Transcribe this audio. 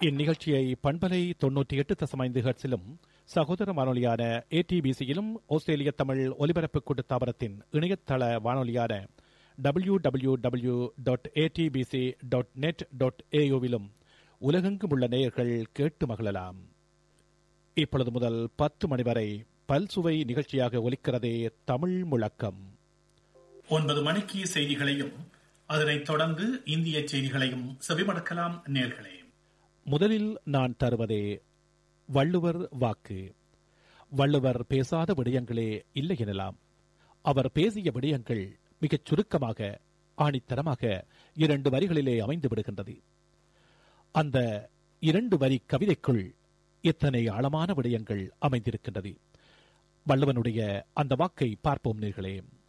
இந்நிகழ்ச்சியை பண்பலை தொன்னூற்றி எட்டு தசமைந்து ஹெர்ட்ஸிலும் சகோதர வானொலியான ஏடிபிசியிலும் ஆஸ்திரேலிய தமிழ் ஒலிபரப்பு கூட்டுத்தாபனத்தின் இணையதள வானொலியான W W W dot ATBC dot net dot ஏயுவிலும் உலகெங்கும் உள்ள நேயர்கள் கேட்டு மகிழலாம் இப்பொழுது முதல் பத்து மணி வரை பல்சுவை நிகழ்ச்சியாக ஒலிக்கிறதே தமிழ் முழக்கம் ஒன்பது மணிக்கு செய்திகளையும் அதனைத் தொடர்ந்து இந்திய செய்திகளையும் செவிமடுக்கலாம் நேர்களே முதலில் நான் தருவதே வள்ளுவர் வாக்கு வள்ளுவர் பேசாத விடயங்களே இல்லை எனலாம் அவர் பேசிய விடயங்கள் மிகச் சுருக்கமாக ஆணித்தரமாக இரண்டு வரிகளிலே அமைந்து விடுகின்றது அந்த இரண்டு வரி கவிதைக்குள் எத்தனை ஆழமான விடயங்கள் அமைந்திருக்கின்றது வள்ளுவனுடைய அந்த வாக்கை பார்ப்போம் நேர்களே